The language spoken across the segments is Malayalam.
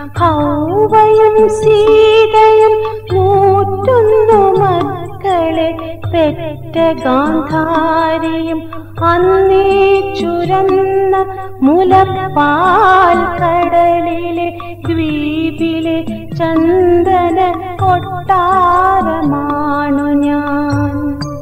ഹൗവയും സീതയും നൂറ്റുന്നു മക്കളെ പെറ്റ ഗാന്ധാരിയും അന്നേ ചുരന്ന മുലപ്പാൽ കടലിലെ ദ്വീപിലെ ചന്ദന കൊട്ടാരമാണു ഞാൻ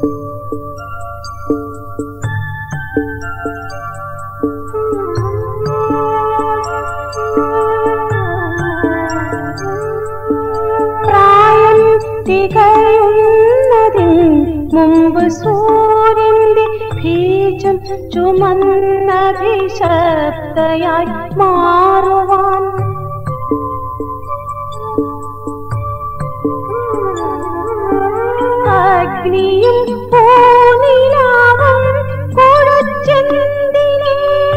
പ്രായം തികയുന്നതിൻ മുമ്പ് സൂര്യന്റെ ബീജം ചുമന്ന ഭിശബ്ദയായി മാറുവാൻ അഗ്നിയും പൂനിലാവും കൊടുച്ചെന്തിനേ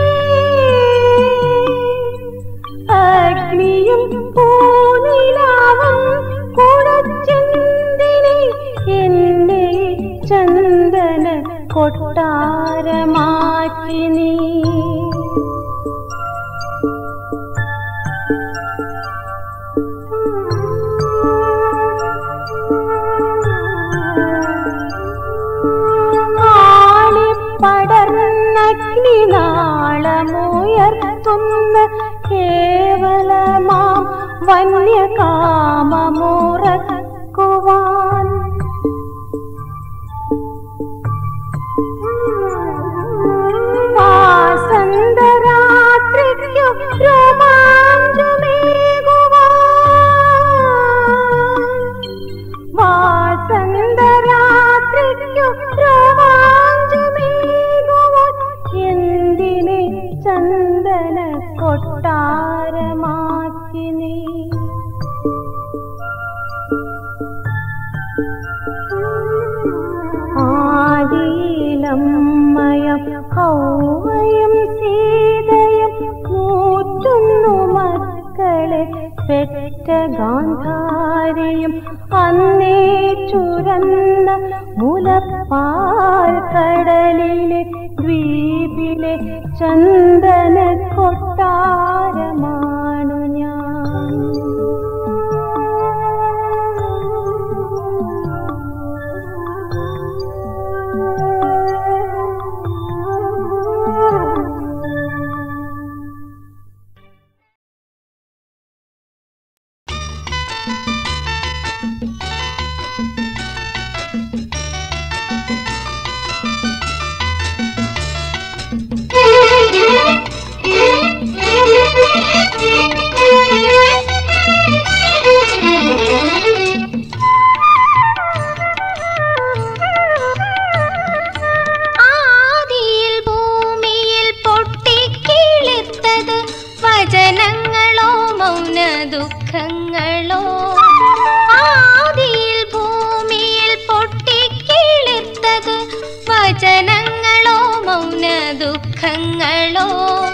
അഗ്നിയും പൂനിലാവും കൊടുച്ചെന്തിനെ എന്നെ ചന്ദന കൊട്ടാരമാക്കി നീ ആളിപ്പടർന്നഗ്നിനാളമുയർത്തുന്ന കേവലമാം വന്യകാമമുറക്കുവാൻ വാസന്തരാത്രിക്കു രോമാഞ്ചമേകുവാൻ വാസന്തരാത്രിക്കു രോമാഞ്ചമേകുവാൻ എന്തിനെ ചന്ദന കൊട്ടാരമാക്കി നീ ആദിയിലമ്മയം ഹൗവയും സീതയും നൂറ്റുന്നു മക്കളെ പെറ്റ ഗാന്ധാരിയും അന്നേ ചുരന്ന മുലപ്പാൽ കടലിലെ ദ്വീപിലെ ചന്ദന കൊട്ടാരമാണു ഞാൻ ആദിയിൽ ഭൂമിയിൽ പൊട്ടിക്കിളിർത്തത് വചനങ്ങളോ മൗന ദുഃഖങ്ങളോ ആദിയിൽ ഭൂമിയിൽ പൊട്ടിക്കിളിർത്തത് വചനങ്ങളോ മൗന ദുഃഖങ്ങളോ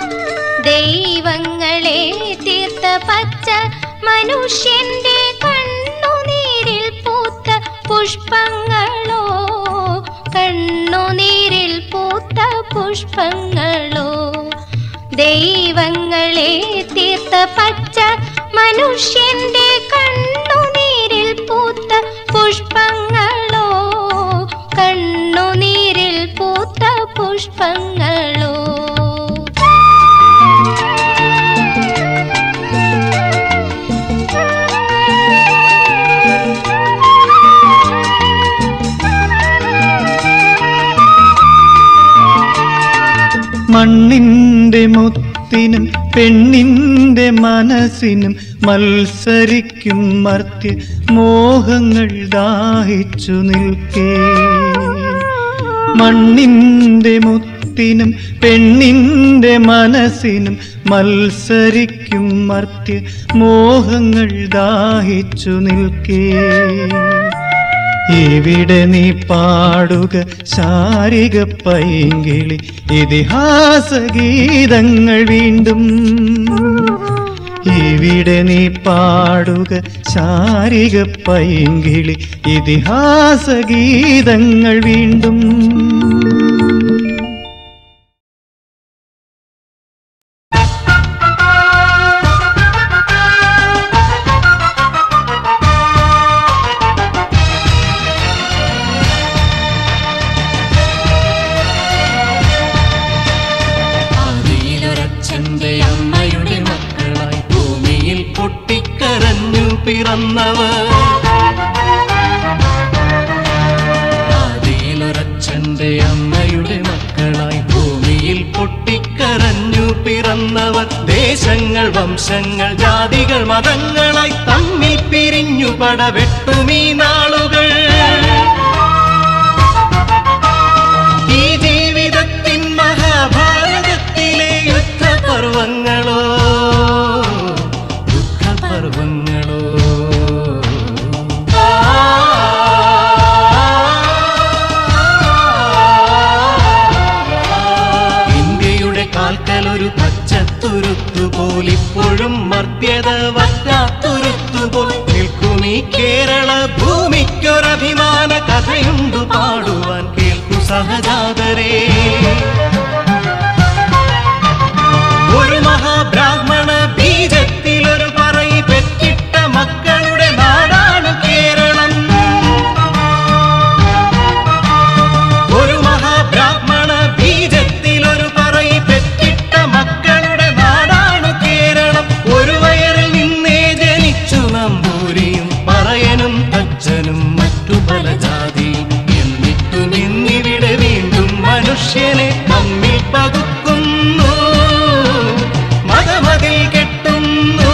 ദൈവങ്ങളെ തീർത്ത പച്ച മനുഷ്യന്റെ കണ്ണുനീരിൽ പൂത്ത പുഷ്പങ്ങളോ കണ്ണുനീരിൽ പൂത്ത പുഷ്പങ്ങളോ ദൈവങ്ങളെ തീർത്ത പച്ച മനുഷ്യന്റെ കണ്ണുനീരിൽ പൂത്ത പുഷ്പങ്ങളോ കണ്ണുനീരിൽ പൂത്ത പുഷ്പങ്ങളോ മണ്ണിന്റെ മുത്തിനും പെണ്ണിന്റെ മനസ്സിനും മത്സരിക്കും മർത്യ മോഹങ്ങൾ ദാഹിച്ചു നിൽക്കേ മണ്ണിന്റെ മുത്തിനും പെണ്ണിന്റെ മനസ്സിനും മത്സരിക്കും മർത്യ മോഹങ്ങൾ ദാഹിച്ചു നിൽക്കേ ഇവിടെ നീ പാടുക ശാരിക പൈങ്കിളി ഇതിഹാസ ഗീതങ്ങൾ വീണ്ടും ഇവിടെ നീ പാടുക ശാരിക പൈങ്കിളി ഇതിഹാസ ഗീതങ്ങൾ വീണ്ടും പിറന്നവർ ആദിയിലൊരച്ഛന്റെ അമ്മയുടെ മക്കളായി ഭൂമിയിൽ പൊട്ടിക്കരഞ്ഞു പിറന്നവർ ദേശങ്ങൾ വംശങ്ങൾ ജാതികൾ മതങ്ങളായി തമ്മിൽ പിരിഞ്ഞു പടവെട്ടുമീ നാളുകൾ ഈ ജീവിതത്തിൻ മഹാഭാരതത്തിലെ യുദ്ധപർവങ്ങളോ ദുഃഖപർവങ്ങളോ ഇന്ത്യയുടെ കാൽക്കൽ ഒരു പച്ചത്തുരുത്തുപോൽ ഇപ്പോഴും മർദ്യത വറ്റാത്തുരുത്തുപോൽ നിൽക്കുമീ കേരള ഭൂമിക്കൊരഭിമാന കഥയുണ്ടു പാടുവാൻ കേൾക്കു സഹജാതരേ ഒരു മഹാബ്രാഹ്മണ ബീജത്തിലൊരു പറയി പെറ്റിട്ട മക്കളുടെ നാടാണ് കേരളം ഒരു മഹാബ്രാഹ്മണ ബീജത്തിലൊരു പറയി പെറ്റിട്ട മക്കളുടെ നാടാണ് കേരളം ഒരു വയറിൽ നിന്നേ ജനിച്ചു നമ്പൂരിയും പറയനും തച്ചനും മറ്റു പല ജാതിയും എന്നിട്ടും ഇന്നിവിടെ വീണ്ടും മനുഷ്യനെ തമ്മിൽ പകുക്കുന്നു മതമതിൽ കെട്ടുന്നു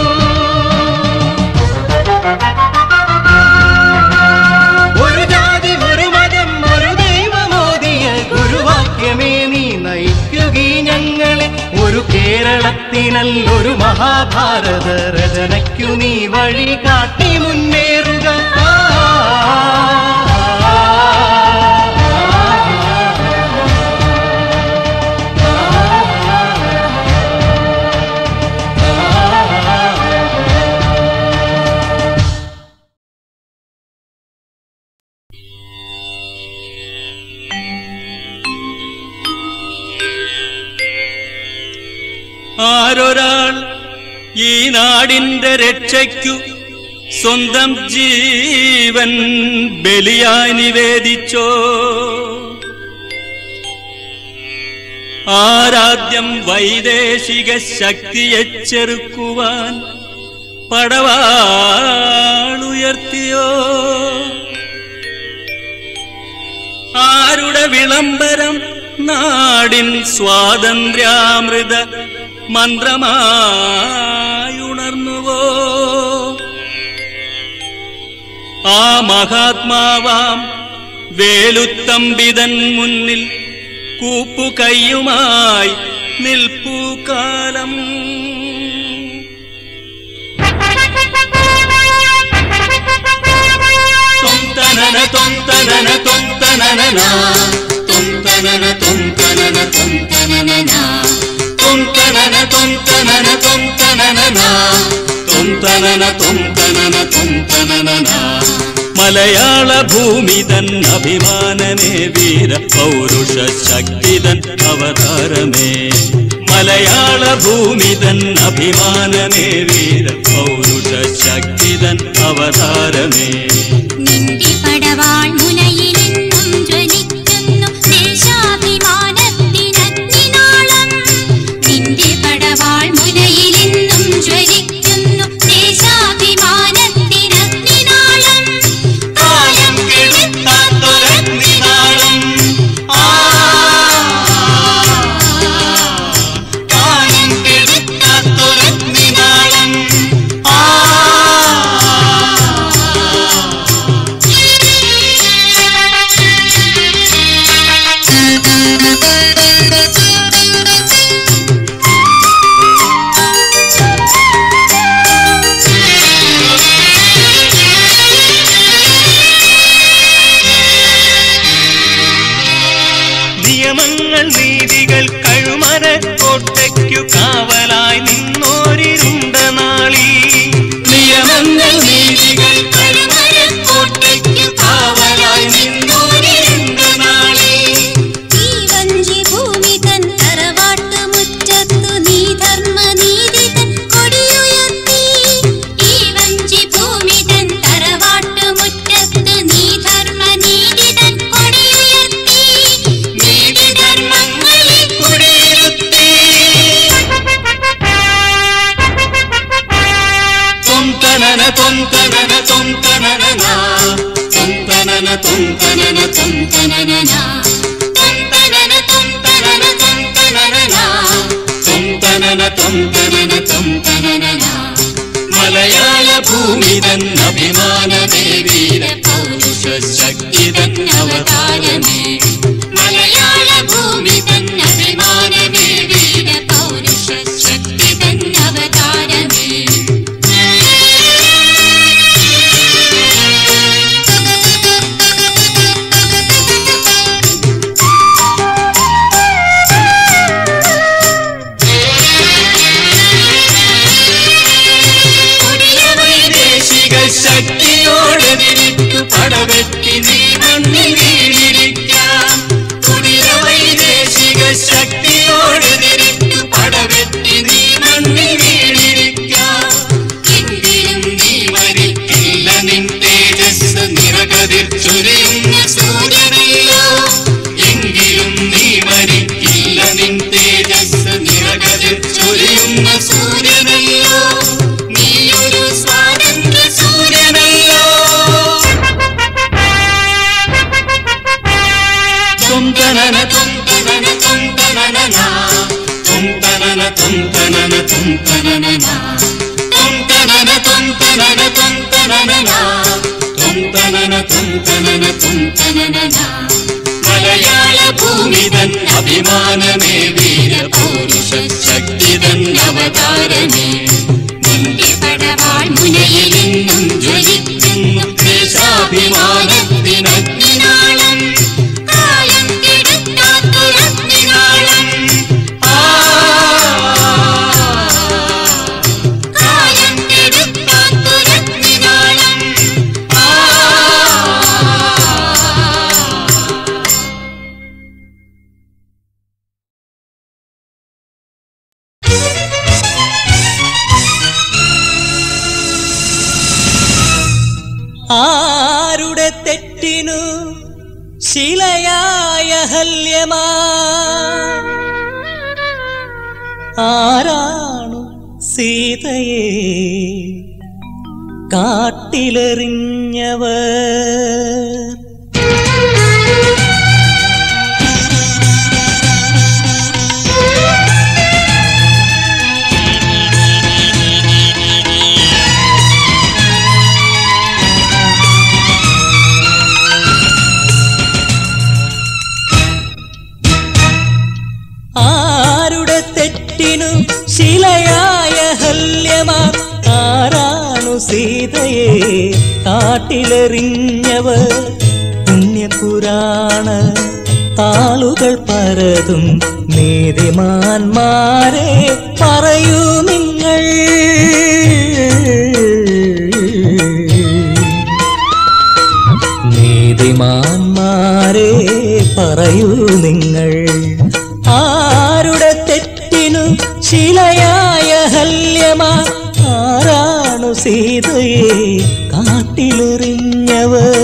ഒരു ജാതി ഒരു മതം ഒരു ദൈവമോദിയ ഗുരുവാക്യമേ നീ നയിക്കുകീ ഞങ്ങളെ ഒരു കേരളത്തിനല്ലൊരു മഹാഭാരത രചനയ്ക്കു നീ വഴി കാട്ടി മുന്നേറുക ആരൊരാൾ ഈ നാടിന്റെ രക്ഷയ്ക്കു സ്വന്തം ജീവൻ ബലിയായി നിവേദിച്ചോ ആരാദ്യം വൈദേശിക ശക്തിയെ ചെറുക്കുവാൻ പടവാളുയർത്തിയോ ആരുടെ വിളംബരം നാടിൻ സ്വാതന്ത്ര്യാമൃത മന്ത്രമായുണർന്നുവോ ആ മഹാത്മാവാം വേലുത്തമ്പിതൻ മുന്നിൽ കൂപ്പുകൈയുമായി നിൽപ്പൂ കാലം തൊന്തനന തൊന്തനന തൊന്തനന തൊന്തനന തൊന്തനന തൊന്തനന തൊന്തനന തൊന്തനന തൊന്തനന തൊന്തനന തൊന്തനന തൊന്തനന മലയാള ഭൂമിതൻ അഭിമാനമേ വീര പൗരുഷ ശക്തിതൻ അവതാരമേ മലയാള ഭൂമിതൻ അഭിമാനമേ വീര പൗരുഷ ശക്തിതൻ അവതാരമേ നിന്റെ പടവാൾ മുനയിലെന്നും ജ്വലിക്കുന്നു ദേശാഭിമാനത്തിനഗ്നിനാളം നിന്റെ പടവാൾ മുനയിലെന്നും ജ്വലിക്കുന്നു ദേശാഭിമാനത്തിനഗ്നിനാളം കാലം കെടുത്താത്തൊരഗ്നിനാളം. ആ, കാലം കെടുത്താത്തൊരഗ്നിനാളം. ആ, തൊം തനന തൊം തനന തൊം തനന തൊം തനന തൊം തനന തൊം തനന തൊം തനന തൊം തനന തൊം തനന തൊം തനന തൊം തനന തൊം തനന മലയാള ഭൂമി തൻ അഭിമാനമേ വീര പൗരുഷ ശക്തി തൻ അവതാരമേ മലയാള ഭൂമി തൻ അഭിമാനമേ വീര പൗരുഷ ശക്തി തൻ അവതാരമേ കൊടിയ വൈദേശിക ശക്തിയോട് തിരിച്ചു പടവെട്ടി നീ മണ്ണിൽ വീണിരിക്കാം കൊടിയ വൈദേശിക ശക്തിയോട് തിരിച്ചു പടവെട്ടി നീ മണ്ണിൽ വീണിരിക്കാം എങ്കിലും നീ മരിക്കില്ല നിൻ തേജസ് നിറകതിർ ചൊരിയുന്ന സൂര്യനല്ലോ എങ്കിലും നീ മരിക്കില്ല നിൻ തേജസ് നിറകതിർ ചൊരിയുന്ന സൂര്യനല്ലോ നീയൊരു സ്വാതന്ത്ര്യ സൂര്യനല്ലോ തൊം തനന തൊം തനന തൊം തനന തൊം തനന തൊം തനന തൊം തനന തൊം തനന തൊം തനന തൊം തനന തൊം തനന തൊം തനന തൊം തനന മലയാള ഭൂമി തൻ അഭിമാനമേ വീര പൗരുഷ ശക്തി തൻ അവതാരമേ നിന്റെ പടവാൾ മുനയിൽ നിന്നും ജ്വലിക്കുന്നു ദേശാഭിമാനത്തിനഗ്നിനാളം കാലം കെടുത്താത്തൊരഗ്നിനാളം ആ കാലം കെടുത്താത്തൊരഗ്നിനാളം ആ ആരുടെ തെറ്റിനു ശിലയായ ഹല്യമാ ആരാണു സീതയെ കാട്ടിലെറിഞ്ഞവർ ആരുടെ തെറ്റിനു ശിലയായ ഹല്യമാ ആരാണു സീതയെ കാട്ടിലെറിഞ്ഞവർ പുണ്യപുരാണ താളുകൾ പരതും നീതിമാന്മാരെ പറയൂ നിങ്ങൾ നീതിമാന്മാരെ പറയൂ നിങ്ങൾ ആരുടെ തെറ്റിനു ശിലയായ ഹല്യമാ ആരാണു സീതയെ കാട്ടിലെറിഞ്ഞവർ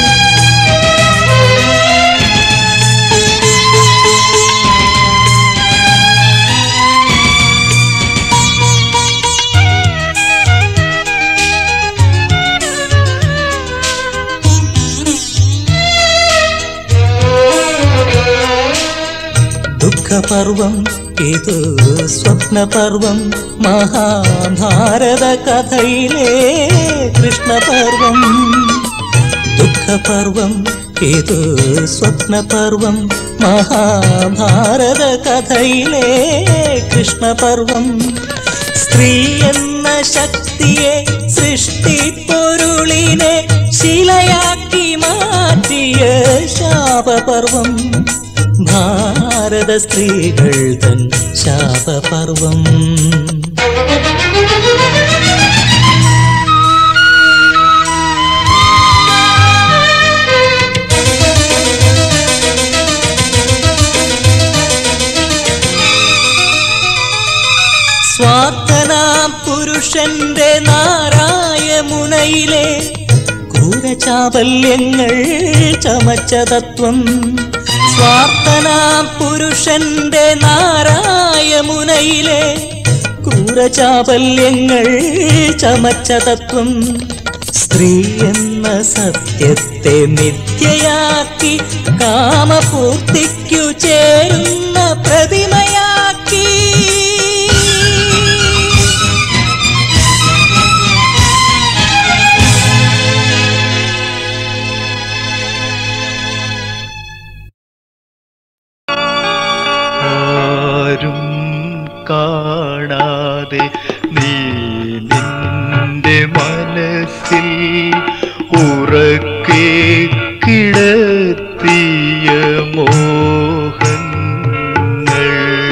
ദുഃഖപർവം ഇത് സ്വപ്നപർവം മഹാഭാരത കഥയിലെ കൃഷ്ണപർവം ദുഃഖപർവം ഇത് സ്വപ്നപർവം മഹാഭാരത കഥയിലെ കൃഷ്ണപർവം സ്ത്രീ എന്ന ശക്തിയെ സൃഷ്ടിപ്പൊരുളിനെ ശിലയാക്കി മാറ്റിയ ശാപപർവം ഭാരത സ്ത്രീകൾ തൻ ശാപപർവം സ്വാർത്ഥനാം പുരുഷന്റെ നാരായ മുനയിലെ ക്രൂരചാപല്യങ്ങൾ ചമച്ച തത്വം സ്വാർത്ഥനാം പുരുഷന്റെ നാരായ മുനയിലെ ക്രൂരചാപല്യങ്ങൾ ചമച്ച തത്വം സ്ത്രീ എന്ന സത്യത്തെ മിഥ്യയാക്കി കാമപൂർത്തിക്കു ചേരുന്ന പ്രതിമയാക്കി ആരും കാണാതെ നീ നിന്റെ മനസ്സിൽ ഉറക്കെ കിടത്തിയ മോഹങ്ങൾ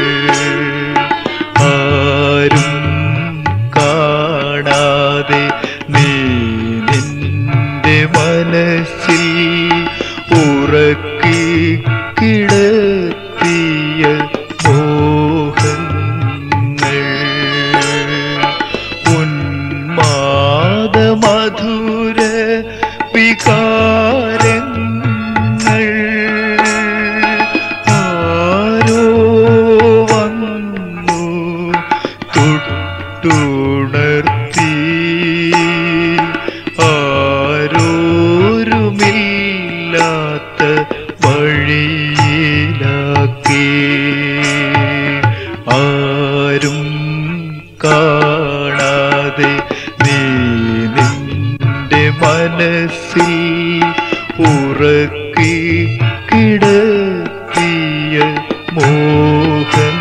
ആരും കാണാതെ നീ നിന്റെ മനസ്സിൽ ഉറക്കി കിടത്തിയ മോഹങ്ങൾ ഉന്മാദ മധുര വികാരങ്ങൾ ആരോ വന്നു തൊട്ടുണർത്തി ആരോരുമില്ലാത്ത വഴിയിലാക്കി ആരും കാണാതെ നീ നിന്റെ മനസ്സിൽ ഉറക്കി കിടത്തിയ മോഹങ്ങൾ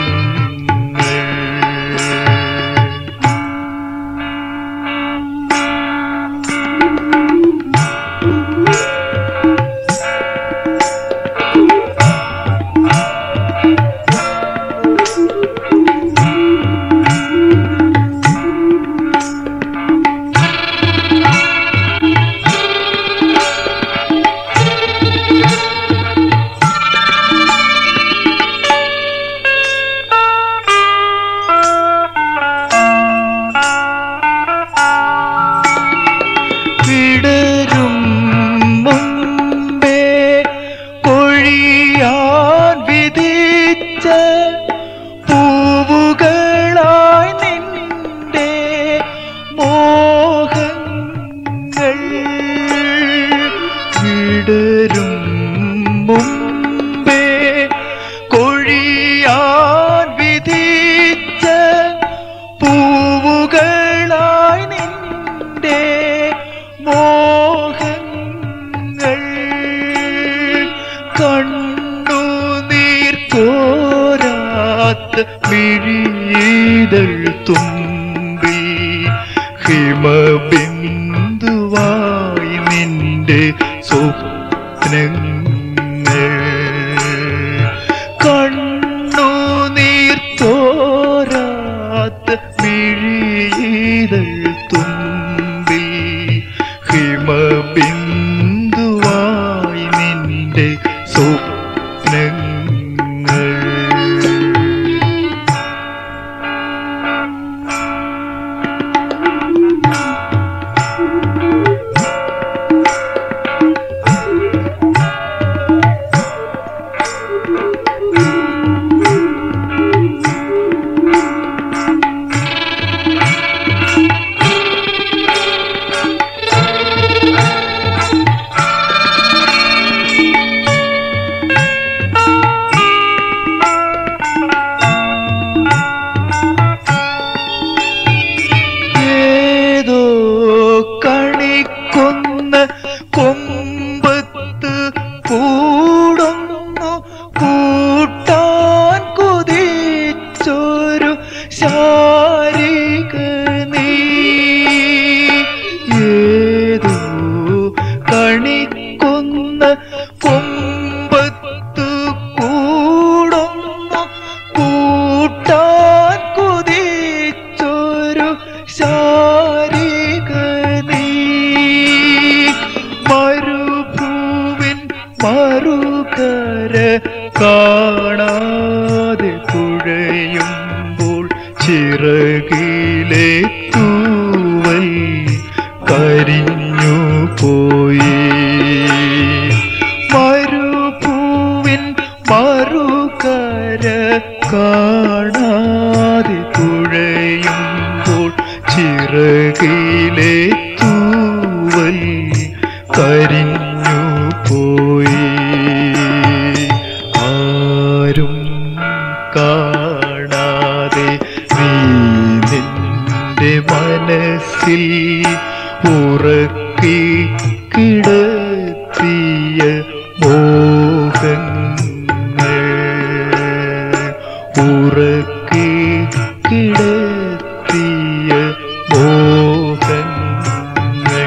വിടരും മുമ്പേ പൊഴിയാൻ വിധിച്ച പൂവുകളായി നിന്റെ മോഹങ്ങൾ വിടരും മുമ്പേ കൊഴിയാൻ വിധിച്ച പൂവുകളായി നിന്റെ മോഹങ്ങൾ കണ്ണുനീർ കോരാത്ത മിഴിതൾ തുമ്പി ഹിമബിന്ദുവായി നിന്റെ സ്വപ്നങ്ങൾ കണ്ണുനീർ തോരാത്ത മിഴിതൾ തുമ്പി ഹിമബിന്ദുവായി നിന്റെ സ്വപ്നങ്ങൾ ഏതോ കണിക്കൊന്ന കൊമ്പത്ത് കൂടുന്നു കൂട്ടാൻ കുതിച്ചൊരു ശാരിക നീ ഏതോ കണിക്കൊന്ന കൊമ്പത്ത് കൂടുന്നു കൂട്ടാൻ കുതിച്ചൊരു ശാരിക നീ മരുഭൂവിൻ മറുകര കാണാതെ തുഴയുമ്പോൾ ചിറകിലെ തൂവൽ കരിഞ്ഞു പോയി മരുഭൂവിൻ മറുകര കാണാതെ തുഴയും തൂവൽ കരിഞ്ഞു പോയി ആരും കാണാതെ നീ നിന്റെ മനസ്സിൽ ഉറക്കി കിടത്തിയ മോഹങ്ങൾ ഉറക്കി കിടത്തിയ മോഹങ്ങൾ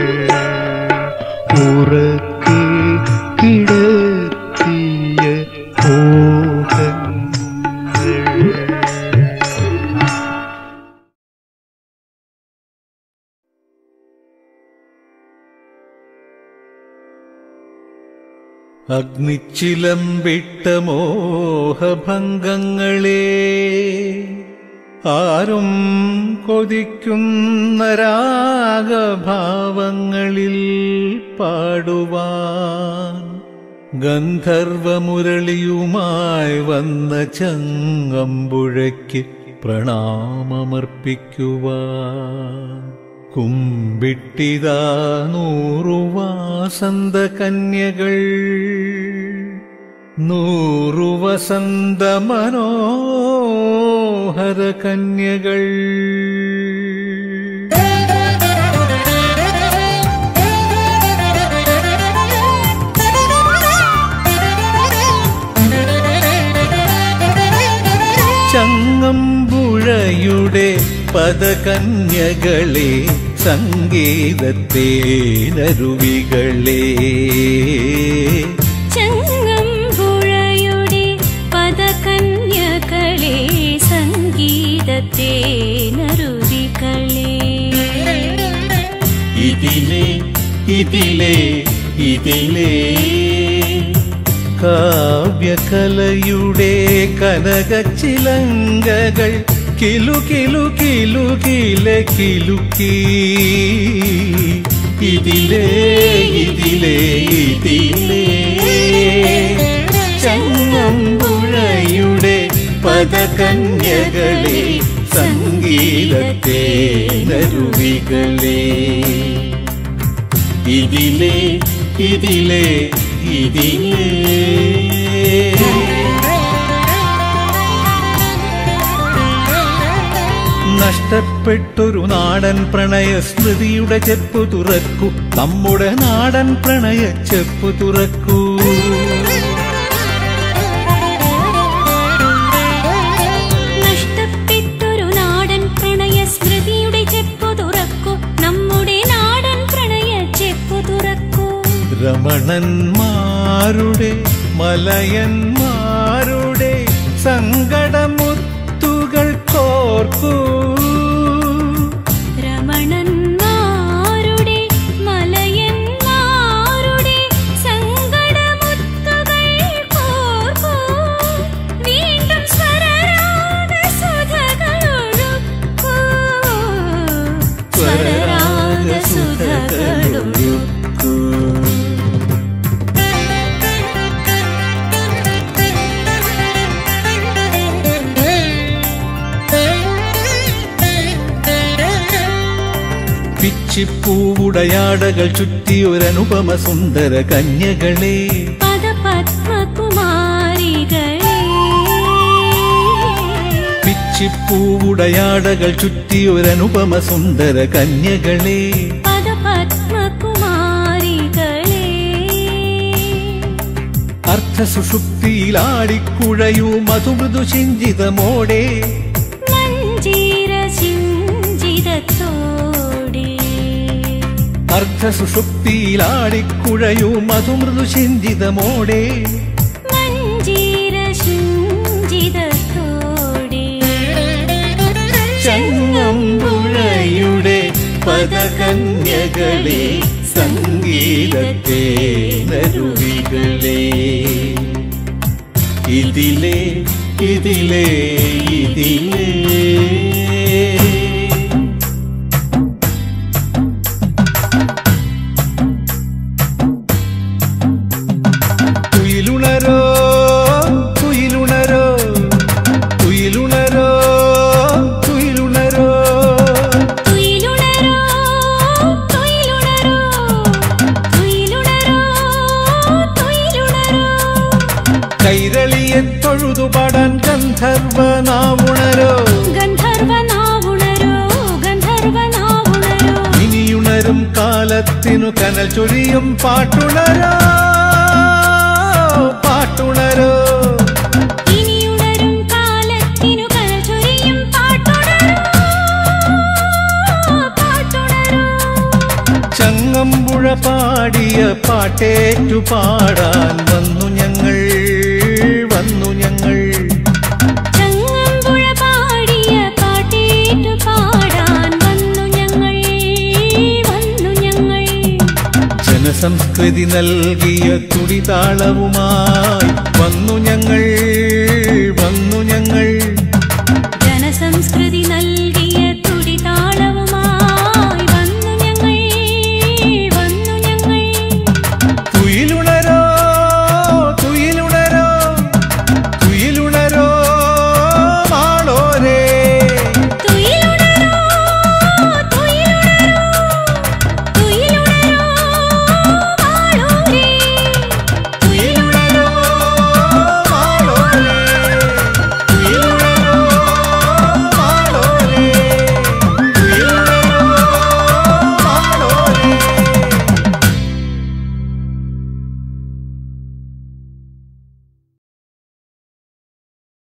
ഉറക്കി കിടത്തിയ മോഹങ്ങൾ അഗ്നിച്ചിലമ്പിട്ട മോഹഭംഗങ്ങളെ ആരും കൊതിക്കുന്ന രാഗഭാവങ്ങളിൽ പാടുവാൻ ഗന്ധർവമുരളിയുമായി വന്ന ചങ്ങമ്പുഴയ്ക്ക് പ്രണാമമർപ്പിക്കുവാൻ കുമ്പിട്ടിതാ നൂറു വാസന്ത കന്യകൾ നൂറു വസന്ത മനോഹര കന്യകൾ ചങ്ങമ്പുഴയുടെ പദകന്യകളെ സംഗീതത്തെ നരുവികളെ ചങ്ങമ്പുഴയുടെ പദകന്യകളെ സംഗീതത്തെ നരുവികളെ ഇതിലെ ഇതിലെ ഇതിലെ കാവ്യകലയുടെ കനകച്ചിലങ്കകൾ കിലു കിലു കിലു കില കിലുക്കി ഇതിലേ ഇതിലേ ഇതിലേ ചങ്ങമ്പുഴയുടെ പദകന്യകളെ സംഗീതത്തെ നരുവികളെ ഇതിലേ ഇതിലേ ഇതിലേ നഷ്ടപ്പെട്ടൊരു നാടൻ പ്രണയ സ്മൃതിയുടെ ചെപ്പു തുറക്കൂ നമ്മുടെ നാടൻ പ്രണയ ചെപ്പു തുറക്കൂ നഷ്ടപ്പെട്ടൊരു നാടൻ പ്രണയ സ്മൃതിയുടെ ചെപ്പു തുറക്കൂ നമ്മുടെ നാടൻ പ്രണയ ചെപ്പു തുറക്കൂ രമണന്മാരുടെ മലയന്മാരുടെ സങ്കടമുത്തുകൾ കോർക്കൂ രമണന്മാരുടെ മലയന്മാരുടെ സങ്കടമുത്തുകൾ കോർക്കൂ വീണ്ടും സ്വരരാഗസുധകളൊഴുക്കൂ സ്വരരാഗസുധകളൊഴുക്കൂ പിച്ചിപ്പൂവുടയാടകൾ ചുറ്റിയൊരനുപമ സുന്ദര കന്യകളെ പദപത്മകുമാരികളെ പിച്ചിപ്പൂവുടയാടകൾ ചുറ്റിയൊരനുപമ സുന്ദര കന്യകളെ പദപത്മകുമാരികളെ അർത്ഥസുഷുപ്തിയിലാടിക്കുഴയൂ മധുമൃദു ചിഞ്ചിതമോടെ മഞ്ജീര ചിഞ്ചിതത്തോടെ അർത്ഥസുഷുപ്തിയിലാടിക്കുഴയൂ മധുമൃദു ചിഞ്ചിതമോടെ മഞ്ജീര ചിഞ്ചിതത്തോടെ ചങ്ങമ്പുഴയുടെ പദകന്യകളെ സംഗീതത്തെ നരുവികളെ ഇതിലേ ഇതിലേ ഇതിലേ തുയിലുണരോ തുയിലുണരോ തുയിലുണരോ തുയിലുണരോ തുയിലുണരോ തൊഴുതുപാടാൻ ഗന്ധർവനാവുണരോ ഗന്ധർവനാവുണരോ ഗന്ധർവനാവുണരോ ഇനിയുണരും കാലത്തിനു കനൽ ചൊരിയും പാട്ടുണരോ പാട്ടുണരോ ഇനിയുണരും കാലത്തിനു കലചൊരിയും പാട്ടുണരോ പാട്ടുണരോ ചങ്ങമ്പുഴ പാടിയ പാട്ടേറ്റു പാടാൻ വന്നു ഞങ്ങൾ വന്നു ഞങ്ങൾ ചങ്ങമ്പുഴ പാടിയ പാട്ടേറ്റു പാടാൻ വന്നു ഞങ്ങൾ വന്നു ഞങ്ങൾ ജനസംസ്കൃതി നൽകിയ തുടിതാളവുമായി വന്നു ഞങ്ങൾ